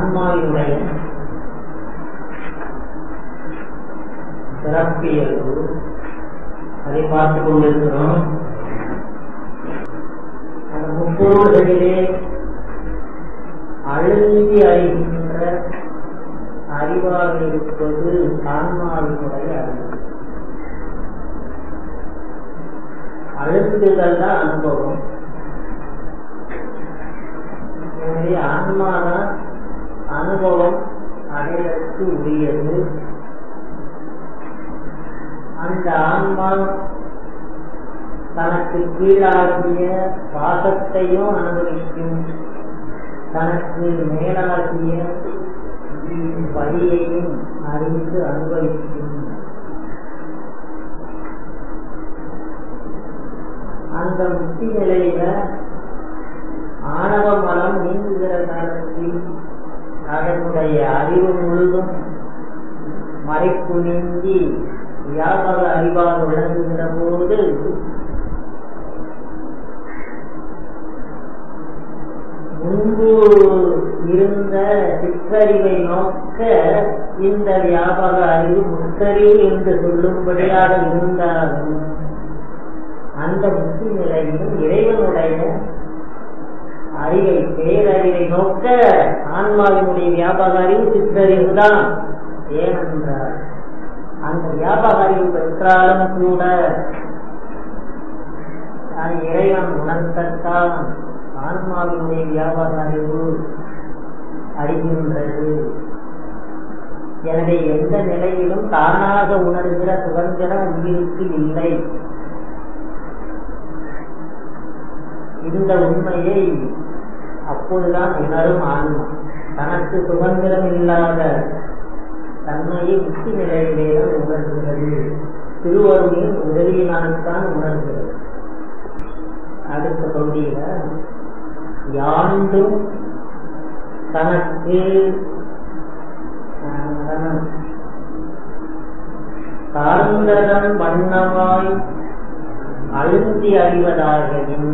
ஆன்மாவினுடைய சிறப்பியல்பு அதை பார்த்து கொண்டிருக்கிறோம் அந்த முப்பொருள்களிலே அழுந்தி அறிகின்ற அறிவாக இருப்பது ஆன்மாவினுடைய அறிவு அழுந்துதல் தான் அனுபவம் எனவே ஆன்மாதான் அனுபவம் அடைவதற்கு உரியது அந்த ஆன்மா தனக்கு கீழாகிய பாசத்தையும் அனுபவிக்கும் தனக்கு மேலாகிய வழியையும் அறிந்து அனுபவிக்கும் அந்த முக்தி நிலையில ஆணவ மலம் நீங்குகிற காலத்தில் அதனுடைய அறிவு முழுதும் மறைப்பு நீங்கி வியாபார அறிவாக விளங்குகிற போது முன்பு இருந்த சிற்றறிவை நோக்க இந்த வியாபார அறிவு முற்றறிவு என்று சொல்லும்படியாக இருந்தாலும் அந்த முக்தி நிலையிலும் இறைவனுடைய அறிவை பேரறிவை நோக்க ஆன்மாவினுடைய வியாபார அறிவு சிற்றறிவு தான் ஏனென்றால் அந்த வியாபார அறிவு பெற்றாலும் கூட அது இறைவன் உணர்த்தத்தான் ஆன்மாவினுடைய வியாபார அறிவு அறிகின்றது எனவே எந்த நிலையிலும் தானாக உணர்கிற சுதந்திரம் உயிருக்கு இல்லை இந்த உண்மையை அப்போதுதான் உணரும் ஆன்மா தனக்கு சுதந்திரம் இல்லாத தன்மையை முக்தி நிலையிலேதான் உணர்கிறது திருவருளின் உதவியினால்தான் உணர்கிறது அடுத்த தொண்டியில யாண்டும் தனக்கு சார்ந்ததன் வண்ணமாய் அழுந்தி அறிவதாகவும்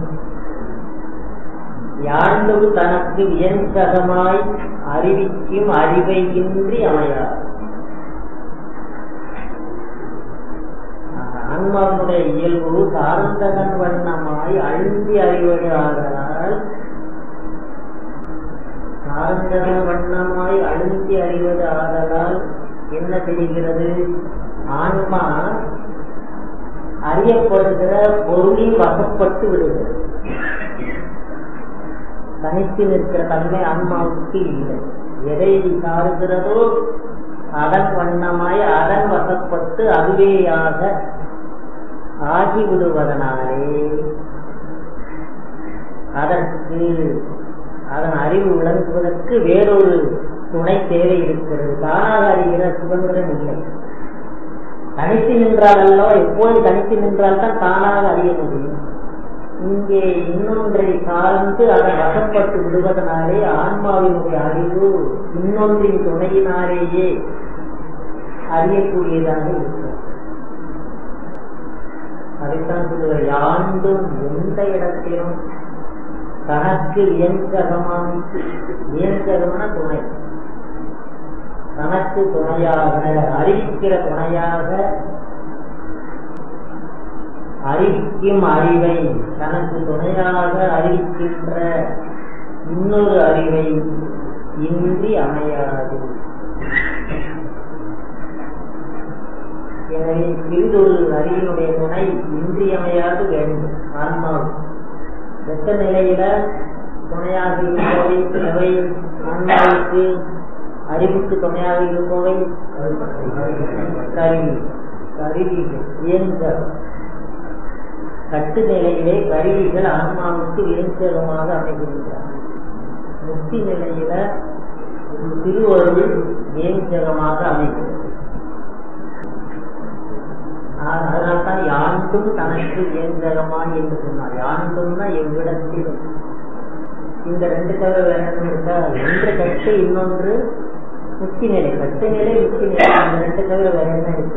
யாண்டும் தனக்கு வியஞ்சகமாய் அறிவிக்கும் அறிவை இன்றி அமையாது ஆன்மாவுடைய இயல்பு சார்ந்தகன் வண்ணமாய் அழுந்தி அறிவது ஆதலால் சார்ந்தகன் வண்ணமாய் அழுந்தி அறிவது ஆதலால் என்ன தெரிகிறது ஆன்மா அறியப்படுகிற பொருளில் வசப்பட்டு விடுகிறது தனித்து நிற்கிற தன்மை ஆன்மாவுக்கு இல்லை எதை சாருகிறதோ அதன் வண்ணமாய் அதன் வசப்பட்டு அதுவேயாக ஆகிவிடுவதனாலே அதற்கு அதன் அறிவு விளங்குவதற்கு வேறொரு துணை தேவை இருக்கிறது தானாக அறிகிற சுதந்திரம் இல்லை தனித்து நின்றால் அல்லவா எப்போது தனித்து நின்றால் தான் தானாக அறிய முடியும் இங்கே இன்னொன்றை சார்ந்து அதை வசப்பட்டு விடுவதனாலே ஆன்மாவினுடைய அறிவு இன்னொன்றின் துணையினாலேயே அறியக்கூடியதாக இருக்கும் அதைத்தான் சொல்லுவார் யாண்டும் எந்த இடத்திலும் தனக்கு வியஞ்சகமான வியஞ்சகமான துணை தனக்கு துணையாக அறிவிக்கிற துணையாக அறிவிக்கும் அறிவை தனக்கு துணையாக அறிவிக்கின்ற இன்னொரு அறிவை இன்றி அமையாது எனவே சிறிதொரு அறிவினுடைய துணை இன்றியமையாது வேண்டும் ஆன்மாவுக்கு வெட்ட நிலையில துணையாக இருப்பவை அவை ஆன்மாவுக்கு அறிவுக்கு துணையாக இருப்பவை கருவி கருவிகள் இயந்திரம் கட்டு நிலையிலே கருவிகள் ஆன்மாவுக்கு வியஞ்சகமாக அமைகின்றன முக்தி நிலையில திருவருள் வியஞ்சகமாக அமைகிறது அதனால்தான் யாண்டும் தனக்கு வியஞ்சகமான் என்று சொன்னார் யாண்டும்னா எவ்விடத்திலும் இந்த ரெண்டு தவிர வேற என்ன இருக்கா ஒன்று கட்டு இன்னொன்று முக்தி நிலை கட்டு நிலை முக்தி நிலை இந்த ரெண்டு தவிர வேற என்ன இருக்கு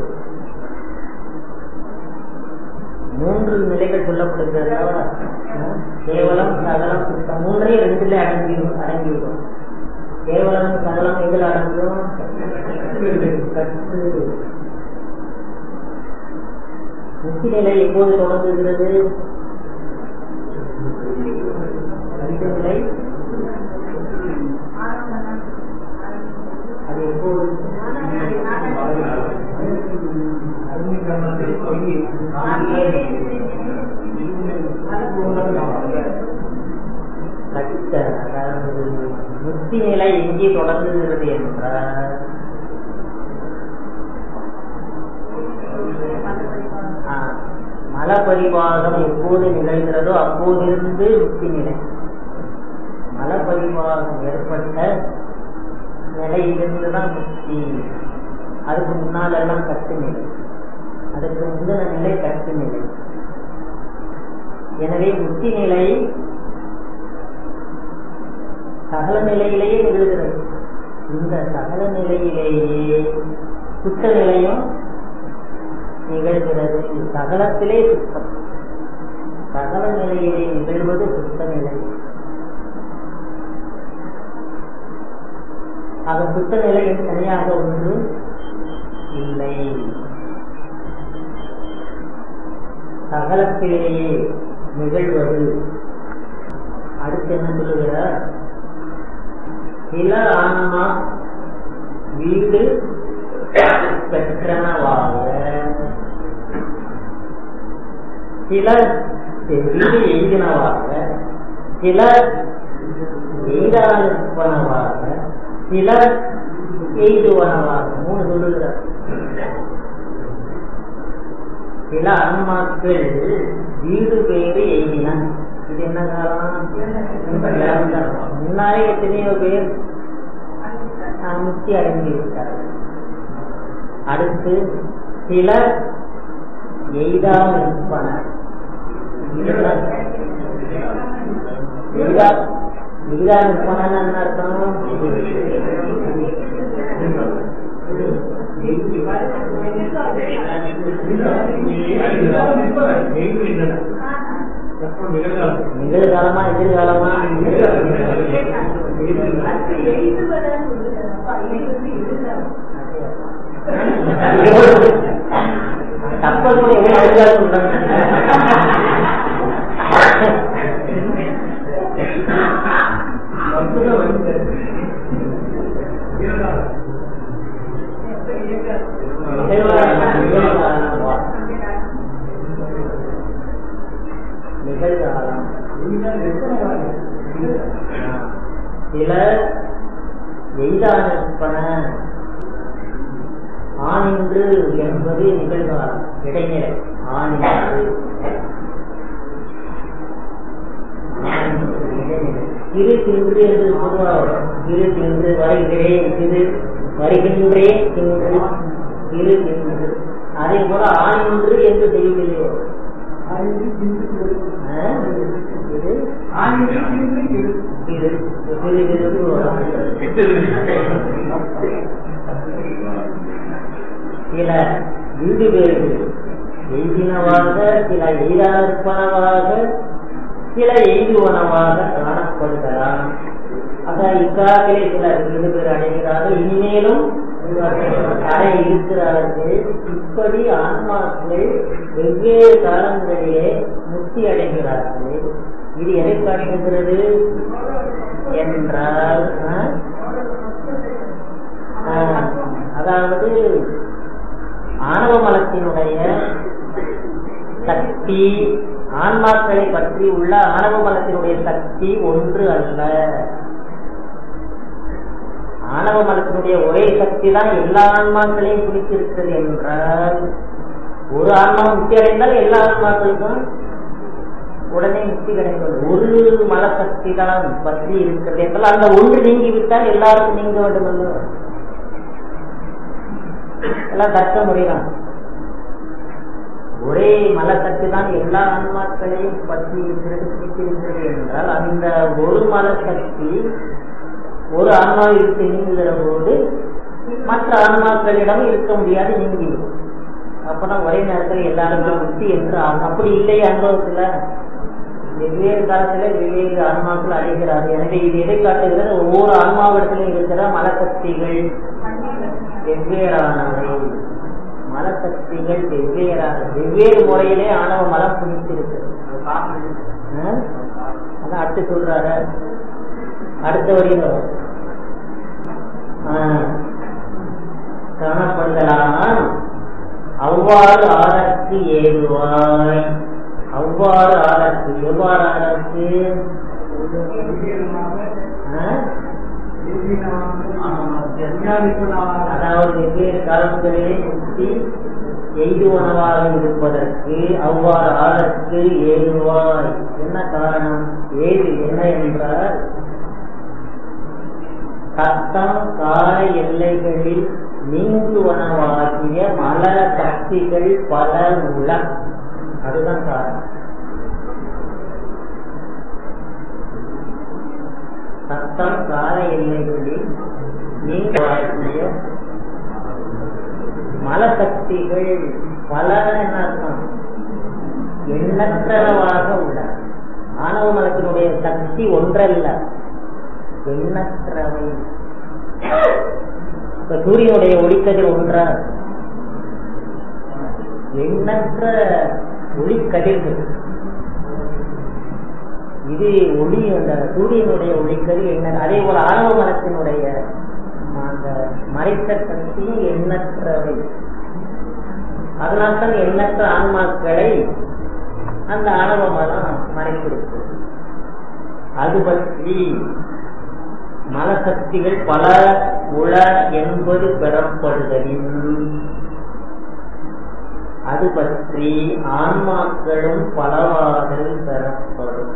மூன்று நிலைகள் சொல்லப்படுகிறது கேவலம் சகலம் சுத்தம் மூன்றையும் ரெண்டுல அடங்கி அடங்கிவிடும் கேவலம் சகலம் இதில் அடங்கும் கற்று முக்தி நிலை எப்போது தொடங்குகிறது கற்று நிலை அது எப்போது கட்ட அதாவது முக்தி நிலை எங்கே தொடங்குகிறது என்றால் ஆ, மலப்பரிவாகம் எப்போது நிகழ்கிறதோ அப்போதிருந்து முக்தி நிலை மலப்பரிவாகம் ஏற்பட்ட நிலையிலிருந்து தான் முக்தி அதுக்கு முன்னால் எல்லாம் கட்டு நிலை அதுக்கு முந்தின நிலை கட்டு நிலை எனவே முக்தி நிலை சகல நிலையிலேயே நிகழ்கிறது இந்த சகல நிலையிலேயே சுத்த நிலையும் நிகழ்கிறது சகலத்திலே சுத்தம் சகல நிலையிலே நிகழ்வது சுத்த நிலை ஆக சுத்த நிலை தனியாக ஒன்று இல்லை சகலத்திலேயே நிகழ்வது அடுத்து என்ன சொல்லுகிறார் சில ஆன்மா வீடு பெற்றனவாக சில வீடு எய்தினவாக சில எய்தானிருப்பனவாக சில எய்துவனவாக மூணு சொல்லுகிறார் சில ஆன்மாக்கள் வீடு பேரு எய்தின இது என்ன காரணம் முன்னாலே எத்தனையோ பேர் ஆஹ், முக்தி அடைந்து விட்டார்கள் அடுத்து சிலர் எய்தால் இருப்பன எய்தா எய்தா இருப்பனன்னு என்ன அர்த்தம் நிகழ்காலமா எதிர்காலமா தப்பல் கூட எவ்வளவு அழகா சொல்றாங்க நிகழ்காலம் சில எய்தானிருப்பன ஆனின்று என்பது நிகழ்காலம் இடைநிலை ஆனின்று ஆனின்று இடைநிலை. திரு தின்று என்று பொதுவாக வரும். திரு தின்று வருகிறேன் திரு வருகின்றேன் தின்று திரு தின்று அதே போல ஆனின்று என்று செய்திலே வரும் ஆ? இது திரு திரு திரு வரும் சில வீடு பேர்கள் எய்தினவாக சில எய்தார்ப்பனவாக சில எய்துவனவாக காணப்படுகிறான் ஆக இக்காலத்திலே சில வீடு பேர் அடைகிறார்கள் இனிமேலும் அடைய இருக்கிறார்கள் இப்படி ஆன்மாக்கள் வெவ்வேறு காலங்களிலே முக்தி அடைகிறார்கள் இது எதை காட்டுகிறது என்றால் ஆ? ஆஹ், அதாவது ஆணவ மலத்தினுடைய சக்தி ஆன்மாக்களை பற்றி உள்ள ஆணவ மலத்தினுடைய சக்தி ஒன்று அல்ல ஆணவ மலத்தினுடைய ஒரே சக்தி தான் எல்லா ஆன்மாக்களையும் குறித்திருக்கிறது என்றால் ஒரு ஆன்மா முக்தி அடைந்தால் எல்லா ஆன்மாக்களுக்கும் உடனே முக்தி கிடைக்கும் ஒரு மலசக்தி தான் பற்றி இருக்கிறது என்றால் அந்த ஒன்று நீங்கிவிட்டால் எல்லாருக்கும் நீங்க வேண்டும் அல்லவா? எல்லாம் தர்க்க முறைதான் ஒரே மலசக்தி தான் எல்லா ஆன்மாக்களையும் பற்றி இருக்கிறது பிடித்திருக்கிறது என்றால் அந்த ஒரு மலசக்தி ஒரு ஆன்மாவை விட்டு நீங்குகிற போது மற்ற ஆன்மாக்களிடம் இருக்க முடியாது நீங்கிவிடும் அப்பதான் ஒரே நேரத்தில் எல்லாருக்கும் முக்தி என்று ஆகும் அப்படி இல்லையே அனுபவத்துல வெவ்வேறு காலத்துல வெவ்வேறு ஆன்மாக்கள் அடைகிறார் எனவே இது எதை காட்டுகிறது ஒவ்வொரு ஆன்மாவிடத்திலும் இருக்கிற மலசக்திகள் வெவ்வேறானவை மலசக்திகள் வெவ்வேறான வெவ்வேறு முறையிலே ஆணவ மலம் பிடித்திருக்கிறது ஆ? அதான் அடுத்து சொல்றாரு அடுத்த வரியில காணப்படுதலானால் அவ்வாறு ஆதற்கு ஏதுவாய் அவ்வாறு ஆதற்கு எவ்வாறு ஆதற்கு ஆ? அதாவது வெவ்வேறு காலங்களிலே முக்தி எய்துவனவாக இருப்பதற்கு அவ்வாறு ஆதற்கு ஏதுவாய் என்ன காரணம் ஏது என்ன என்றால் சத்தம் கால எல்லைகளில் நீங்குவனவாகிய மல சக்திகள் பல உள அதுதான் காரணம் சத்தம் கால எல்லைகளில் நீங்குவனாகிய மலசக்திகள் பல என்ன அர்த்தம் எண்ணற்றவாக உள்ளன ஆணவ மலத்தினுடைய சக்தி ஒன்றல்ல எண்ணற்றவை இப்ப சூரியனுடைய ஒளிக்கதிர் ஒன்றா எண்ணற்ற ஒளிக்கதிர்கள் இது ஒளி அந்த சூரியனுடைய ஒளிக்கதிர் என்ன அதே போல ஆணவ மலத்தினுடைய அந்த மறைத்த சக்தி எண்ணற்றவை அதனால்தான் எண்ணற்ற ஆன்மாக்களை அந்த ஆணவ மலம் மறைத்திருக்கு அது பற்றி மனசக்திகள் பல உள என்பது பெறப்படுதலின் அது பற்றி ஆன்மாக்களும் பலவாதல் பெறப்படும்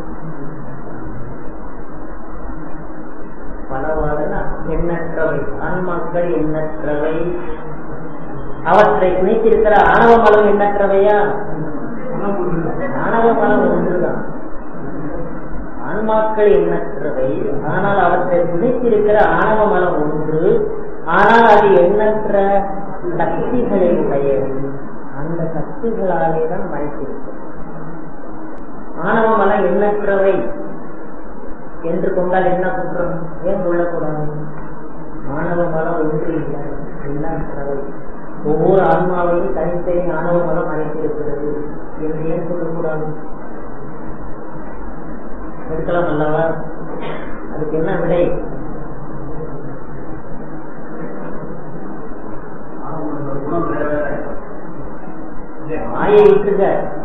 பலவாதல் எண்ணற்றவை ஆன்மாக்கள் எண்ணற்றவை அவற்றை துணைத்திருக்கிற ஆணவ மலம் எண்ணற்றவையா ஆணவ மலம் ஒன்றுதான் ஆன்மாக்கள் எண்ணற்றவை ஆனால் அவற்றை துணைத்திருக்கிற ஆணவ மலம் ஒன்று ஆனால் அது எண்ணற்ற சக்திகளை உடையது அந்த சக்திகளாலே தான் மறைத்திருக்கிறது ஆணவ மலம் எண்ணற்றவை என்று கொண்டால் என்ன குற்றம் ஏன் கொள்ளக்கூடாது ஆணவ மலம் ஒன்று இல்லை எண்ணற்றவை ஒவ்வொரு ஆன்மாவையும் தனித்தனி ஆணவ மலம் மறைத்திருக்கிறது என்று ஏன் சொல்லக்கூடாது இருக்கலாம் அல்லவா அதுக்கு என்ன விடை மாயை விட்டுங்க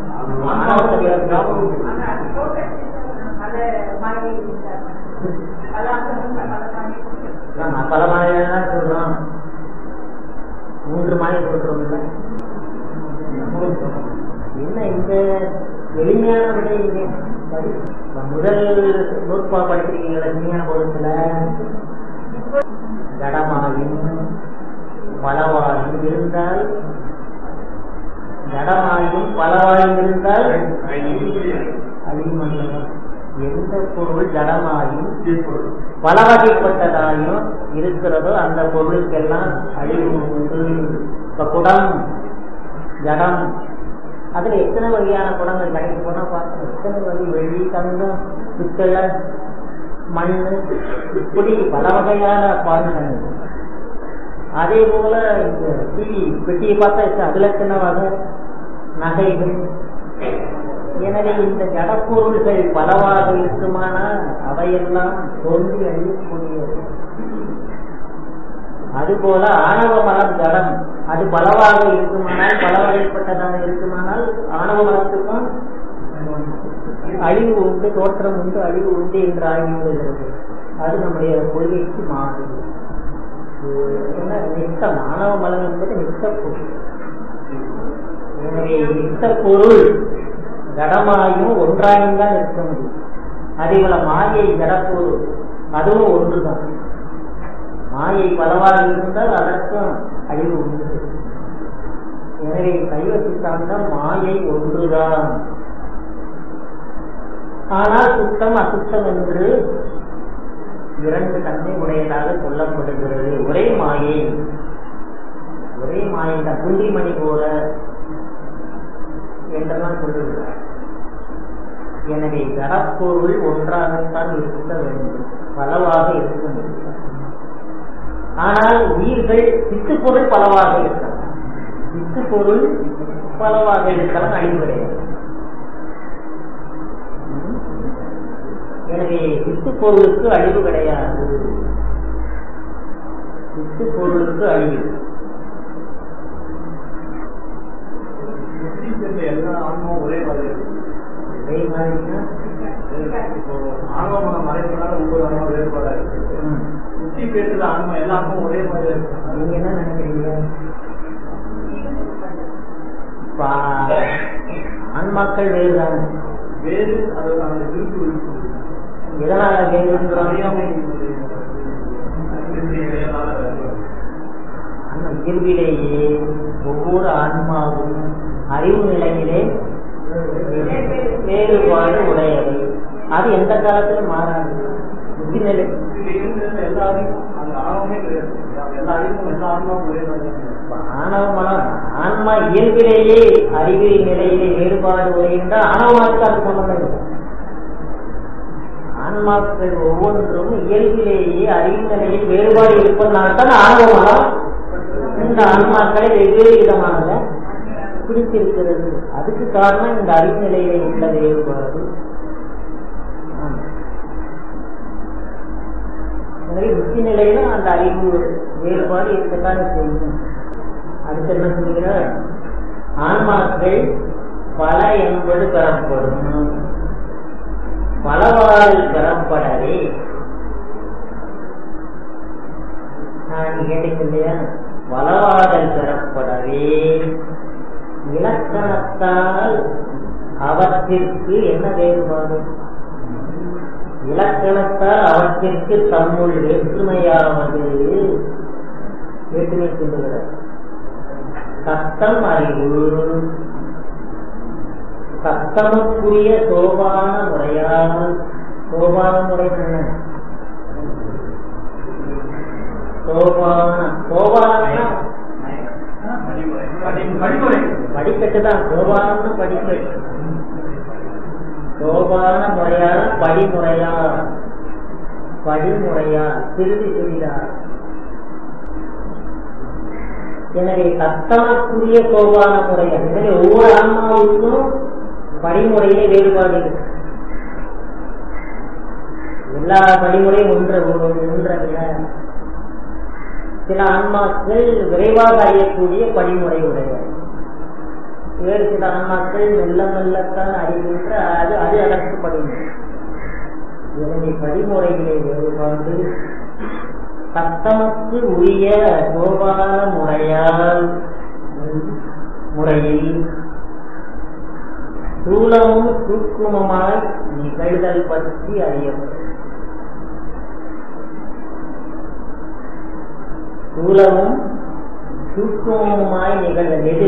பல மாயை தான் சொல்றோம் மூன்று மாயை சொல்றோம் என்ன இந்த எளிமையான விடை இங்கே முதல் நூற்பா படிச்சிருக்கீங்களா விஞ்ஞான பொருட்கள ஜடமாயும் பலவாயும் இருந்தால் ஜடமாயும் பலவாயும் இருந்தால் அழிமண்டலம் எந்த பொருள் ஜடமாயும் பல வகைப்பட்டதாயும் இருக்கிறதோ அந்த பொருளுக்கெல்லாம் அழிவு உண்டு இப்ப குடம் ஜடம் அதுல எத்தனை வகையான குடங்கள் கடைக்கு போனா பார்க்கணும் எத்தனை வகை வெள்ளி தங்கம் பித்தளை மண் இப்படி பல வகையான பாடங்கள் அதே போல இந்த டிவி பெட்டியை பார்த்தா அதுல எத்தனை வகை நகைகள் எனவே இந்த ஜடப்பொருள்கள் பலவாக இருக்குமானால் அவையெல்லாம் தோன்றி அழியக்கூடியது அதுபோல ஆணவ மலம் ஜடம் அது பலவாக இருக்குமானால் பல வகைப்பட்டதாக இருக்குமானால் ஆணவ மலத்துக்கும் அழிவு உண்டு தோற்றம் உண்டு அழிவு உண்டு என்று ஆகிவிடுகிறது அது நம்முடைய கொள்கைக்கு மாறுது நித்தம் ஆணவ மலம் என்பது நித்த பொருள் எனவே நித்த பொருள் ஜடமாயும் ஒன்றாயும் தான் இருக்க முடியும் அதே போல மாயை ஜடப்பொருள் அதுவும் ஒன்றுதான் மாயை பலவாக இருந்தால் அதற்கும் அழிவு உண்டு எனவே சைவ சித்தாந்தம் மாயை ஒன்றுதான் ஆனால் சுத்தம் அசுத்தம் என்று இரண்டு தன்மை உடையதாக சொல்லப்படுகிறது ஒரே மாயை ஒரே மாயை தான் குண்டிமணி போல என்றெல்லாம் சொல்லுகிறார் எனவே ஜடப்பொருள் ஒன்றாகத்தான் இருக்க வேண்டும் பலவாக இருக்க முடியாது ஆனால் உயிர்கள் சித்து பொருள் பலவாக இருக்கலாம் சித்து பொருள் பலவாக இருக்கலாம் அழிவு கிடையாது ம்? எனவே சித்து பொருளுக்கு அழிவு கிடையாது சித்து பொருளுக்கு அழிவு புத்தி சேர்ந்த எல்லா ஆன்மாவும் ஒரே மாதிரி இருக்கு. ஒரே மாதிரினா இப்போ ஆன்மா மனம் மறைப்பதால ஒவ்வொரு ஆன்மா வேறுபாடா இருக்கு ம். புத்தி பேசுற ஆன்மா எல்லா ஆன்மாவும் ஒரே மாதிரி இருக்கு நீங்க என்ன நினைக்கிறீங்க பா- ஆன்மாக்கள் வேறுதானே வேறு அது அந்த விருப்பு இருக்கு எதனால வேறுங்கிறோம் அறியாமை இதனால வேறு. அந்த இயல்பிலேயே ஒவ்வொரு ஆன்மாவும் அறிவு நிலையிலே வேறுபாடு உடையவை அது எந்த காலத்திலும் மாறாது புத்தி நிலை இதுல இருந்த எல்லா அறிவும் அந்த ஆன்மாவே கிடையாது எல்லா அறிவும் எல்லா ஆன்மாவும் ஒரே மாதிரி இருக்கு. ஆணவ மனம் ஆன்மா இயல்பிலேயே அறிவு நிலையிலே வேறுபாடு உடைகின்றால் ஆணவமாக்கு அது சம்பந்தம் இல்லை ஆன்மாக்கள் ஒவ்வொன்றும் இயல்பிலேயே அறிவு நிலையில் வேறுபாடு இருப்பதனால்தான் ஆணவ மனம் இந்த ஆன்மாக்களை வெவ்வேறு விதமாக பிடித்திருக்கிறது அதுக்கு காரணம் இந்த அறிவு நிலையிலே உள்ள வேறுபாடு ஆமா. எனவே புத்தி நிலையில அந்த அறிவு வேறுபாடு இருக்கத்தானே செய்யும் அடுத்து என்ன சொல்கிறார் ஆன்மாக்கள் பல என்பது பெறப்படும் பலவாறு பெறப்படவே நான் கேட்டீங்க இல்லையா பலவாடல் பெறப்படவே இலக்கணத்தால் அவற்றிற்கு என்ன வேறுபாடு இலக்கணத்தால் அவற்றிற்கு தம்முள் வேற்றுமையாவது வேற்றுமை சொல்லுகிறார் சத்தம் அறிவு சத்தமுக்குரிய சோபான முறையால் சோபான முறை என்ன சோபான சோபான படிமுறை. படி- படிமுறை. படிக்கட்டு தான் சோபான படிக்கட்டு சோபான முறையால் படிமுறையா படிமுறையா சிறிது சிறிதா எனவே தத்தமக்குரிய சோபான முறையா எனவே ஒவ்வொரு ஆன்மாவுக்கும் படிமுறையிலே வேறுபாடு இருக்கு எல்லா படிமுறையும் ஒன்று ஒன்றல்ல சில ஆன்மாக்கள் விரைவாக அறியக்கூடிய படிமுறை உடையவை வேறு சில ஆன்மாக்கள் மெல்ல மெல்லத்தான் அறிகின்ற அது அது அதற்கு படிமுறை எனவே படிமுறையிலே வேறுபாடு சத்தமக்கு உரிய சோபான முறையால் முறையில் சூலமும் சூக்குமமாய் நிகழ்தல் பற்றி அறியப்படும் சூலமும் சூக்குமமாய் நிகழ்தல் எது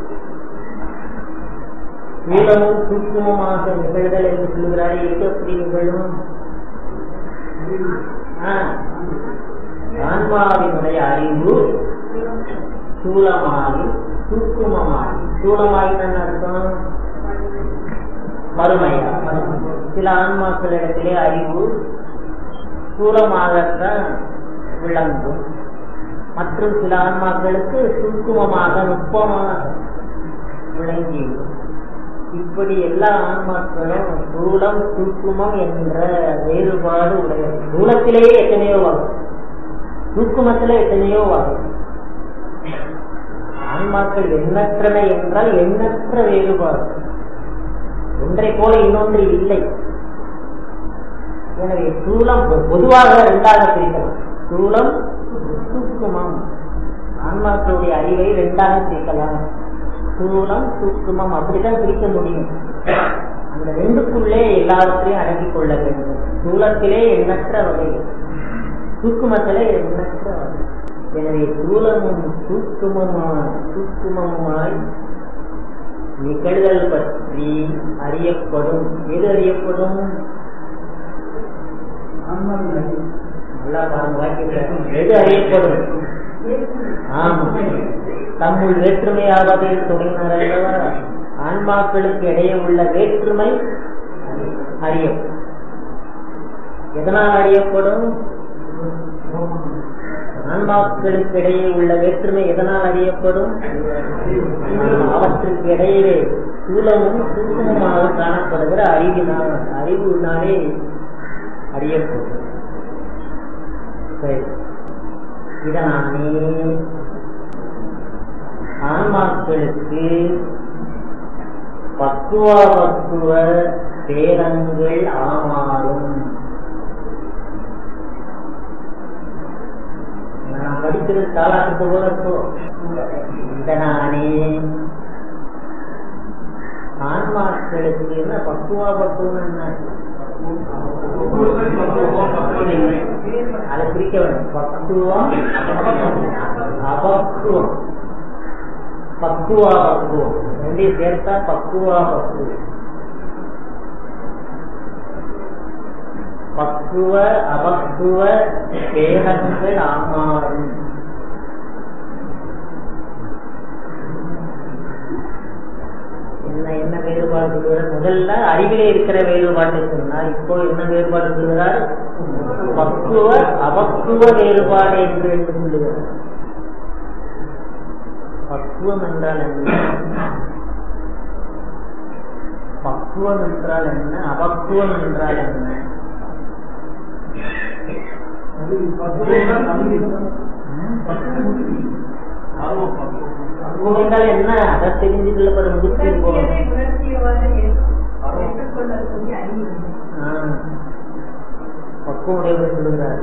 சூலமும் சூக்குமமாக நிகழ்தல் என்று சொல்லுகிறாரே எது எப்படி நிகழும் ஆ, ஆன்மாவினுடைய அறிவு சூலமாகி சூக்குமமாகி சூலமாகி என்ன அர்த்தம் மறுமையா சில ஆன்மாக்களிடத்திலே அறிவு சூலமாகத்தான் விளங்கும் மற்றும் சில ஆன்மாக்களுக்கு சுக்குமமாக நுட்பமாக விளங்கிவிடும் இப்படி எல்லா ஆன்மாக்களும் சூலம் சுக்குமம் என்ற வேறுபாடு உடையது சூலத்திலேயே எத்தனையோ வகை சுக்குமத்திலே எத்தனையோ வகை ஆன்மாக்கள் எண்ணற்றன என்றால் எண்ணற்ற வேறுபாடு ஒன்றை போல இன்னொன்று இல்லை எனவே சூலம் பொதுவாக இரண்டாக பிரிக்கலாம் சூலம் சூக்குமம் ஆன்மாக்களுடைய அறிவை இரண்டாக பிரிக்கலாம் சூலம் சூக்குமம் அப்படித்தான் பிரிக்க முடியும் அந்த ரெண்டுக்குள்ளே எல்லாவற்றையும் அடக்கிக் கொள்ள வேண்டும் சூலத்திலே எண்ணற்ற வகைகள் சூக்குமத்திலே எண்ணற்ற வகை எனவே சூலமும் சூக்குமமாய் சூக்குமமாய் நிகழ்தல் பற்றி அறியப்படும் எது அறியப்படும் நல்லா பாருங்க வாக்கியம் எது அறியப்படும் ஆமா தம்முள் வேற்றுமையாவது தொடங்கினார் அல்லவா ஆன்மாக்களுக்கு இடையே உள்ள வேற்றுமை அறியப்படும் எதனால் அறியப்படும் ஆன்மாக்களுக்கு இடையே உள்ள வேற்றுமை எதனால் அறியப்படும் அவற்றுக்கு இடையே ஸ்தூலமும் சூக்மமாக காணப்படுகிற அறிவினால் அறிவினாலே அறியப்படும் சரி இதனாலே ஆன்மாக்களுக்கு பக்குவ பக்குவ பேரங்கள் ஆமாறும் நான் படிக்கிறது தாளாட்டு போல இருக்கும் இதனாலே ஆன்மாக்களுக்கு என்ன பக்குவா பக்குவம் என்ன அதை பிரிக்க வேண்டும் பக்குவம் அபக்குவம் பக்குவா பக்குவம் ரெண்டையும் சேர்த்தா பக்குவா பக்குவம் பக்குவ அபக்குவ பேதங்கள் ஆமாறும் என்ன என்ன வேறுபாடு சொல்லுவார் முதல்ல அறிவிலே இருக்கிற வேறுபாட்டை சொன்னார் இப்போ என்ன வேறுபாடு சொல்லுகிறார் பக்குவ அபக்குவ வேறுபாடு என்று என்று சொல்லுகிறார் பக்குவம் என்றால் என்ன பக்குவம் என்றால் என்ன அபக்குவம் என்றால் என்ன பக்குவம் என்றால் என்ன அதை தெரிஞ்சு கொள்ளப்பட முதிர்ச்சி போகணும் பக்குவம் உடையவர் சொல்லுகிறார்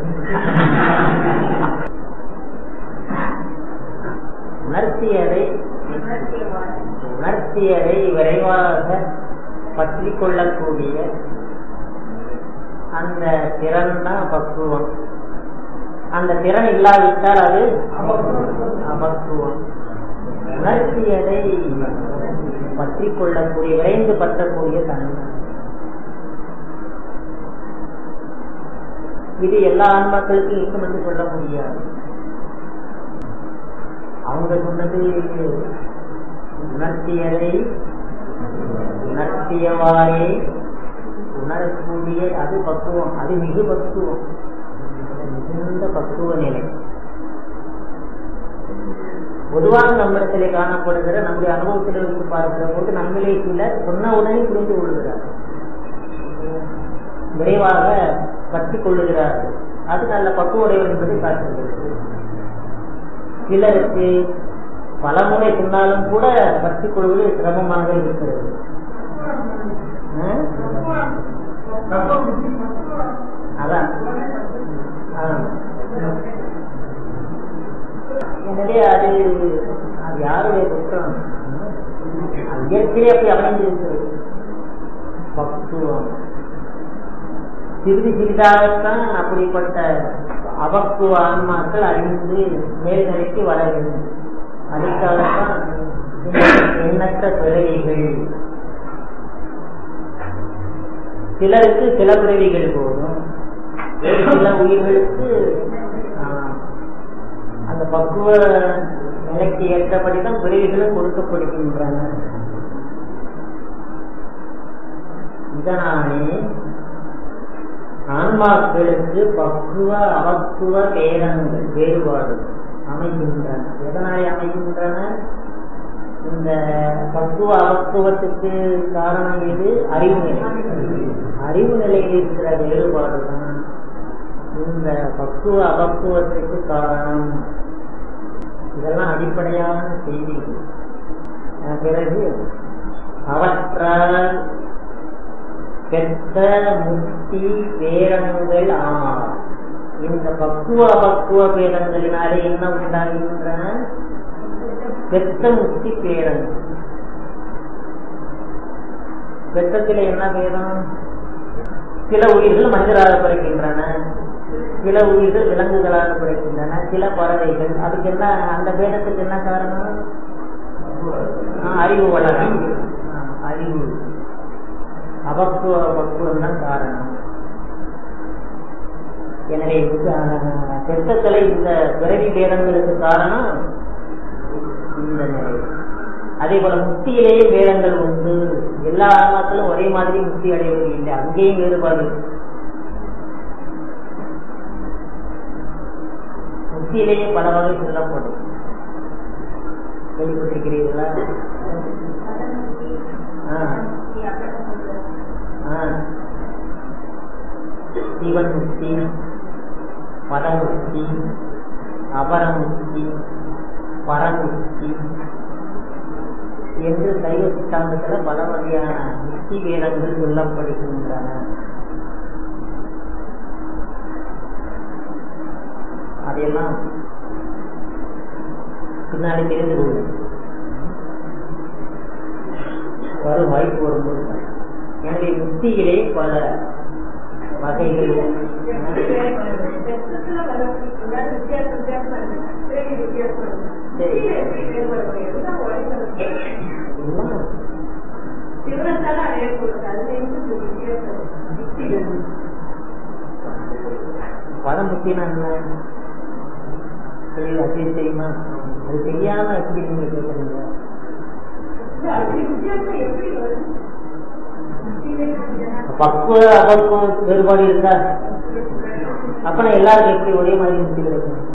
உணர்த்தியதை உணர்த்தியதை விரைவாக பற்றி கொள்ளக்கூடிய அந்த திறன் தான் பக்குவம் அந்த திறன் இல்லாவிட்டால் அது அபக்குவம் உணர்த்தியதை பற்றி கொள்ளக்கூடிய விரைந்து பற்றக்கூடிய தன்மை இது எல்லா ஆன்மாக்களுக்கும் இருக்கும் என்று சொல்ல முடியாது அவங்க சொன்னது உணர்த்தியதை உணர்த்தியவாறே உணரக்கூடிய அது பக்குவம் அது மிகு பக்குவம் மிகுந்த பக்குவ நிலை பொதுவாக நம்மிடத்திலே காணப்படுகிற நம்முடைய அனுபவத்தில் வைத்து பார்க்கிற போது நம்மளே சில சொன்ன உடனே புரிந்து கொள்கிறார் விரைவாக கற்றுக் கொள்ளுகிறார் அது நல்ல பக்குவடைவர் என்பதை காட்டுகிறது சிலருக்கு பல முறை சொன்னாலும் கூட கற்றுக் கொள்வது சிரமமாக இருக்கிறது அதான் எனவே அது அது யாருடைய குற்றம் இயற்கையே அப்படி அமைந்திருக்கிறது பக்குவம் சிறிது சிறிதாகத்தான் அப்படிப்பட்ட அபக்குவ ஆன்மாக்கள் அறிந்து மேல்நிலைக்கு வர வேண்டும் அதுக்காகத்தான் எண்ணற்ற பிறவிகள் சிலருக்கு சில பிறவிகள் போதும் சில உயிர்களுக்கு அந்த பக்குவ நிலைக்கு ஏற்றபடிதான் பிறவிகளும் கொடுக்கப்படுகின்றன இதனாலே ஆன்மாக்களுக்கு பக்குவ அவக்குவ பேரங்கள் வேறுபாடு அமைகின்றன எதனாலே அமைகின்றன இந்த பக்குவ அவக்குவத்துக்கு காரணம் எது அறிவு நிலை அறிவு நிலையில் இருக்கிற வேறுபாடு தான் இந்த பக்குவ அவக்குவத்துக்கு காரணம் இதெல்லாம் அடிப்படையான செய்திகள் பிறகு அவற்றால் பெற்ற முக்தி பேரங்கள் ஆமாம் இந்த பக்குவ அபக்குவ பேதங்களினாலே என்ன உண்டாகின்றன பெத்த முக்தி பேரங்கள் பெத்தத்தில் என்ன பேதம் சில உயிர்கள் மனிதராக பிறக்கின்றன சில உயிர்கள் விலங்குகளாக பிறக்கின்றன சில பறவைகள் அதுக்கு என்ன அந்த பேதத்துக்கு என்ன காரணம் அறிவு வளரம் அறிவு அபக்குவ பக்குவம் தான் காரணம் எனவே பெத்தக்கலை இந்த பிறவி பேதங்களுக்கு காரணம் இந்த நிலை அதே போல முக்தியிலேயே வேதங்கள் உண்டு எல்லா ஆன்மாக்களும் ஒரே மாதிரி முக்தி அடைவது இல்லை அங்கேயும் வேறுபாடு முக்தியிலேயே பல வகை சொல்லப்படும் கேள்விப்பட்டிருக்கிறீர்களா ஆ ஆ சிவன் முக்தி பதமுக்தி அபரமுக்தி பரமுக்தி என்று சைவ சித்தாந்தத்துல பல வகையான முக்தி வேதங்கள் சொல்லப்படுகின்றன அதையெல்லாம் பின்னாடி தெரிந்து கொள்ளும் வரும் வாய்ப்பு வரும்போது எனவே முக்தியிலே பல வகைகள் எல்லாம் பரமுக்தினா என்ன தெரியல அது தெரியுமா அது தெரியாம எப்படி நீங்க கேட்கறீங்க பக்குவ அபக்குவம் வேறுபாடு இருக்கா அப்ப நான் எல்லாருக்கும் எப்படி ஒரே மாதிரி முக்தி கிடைக்கும்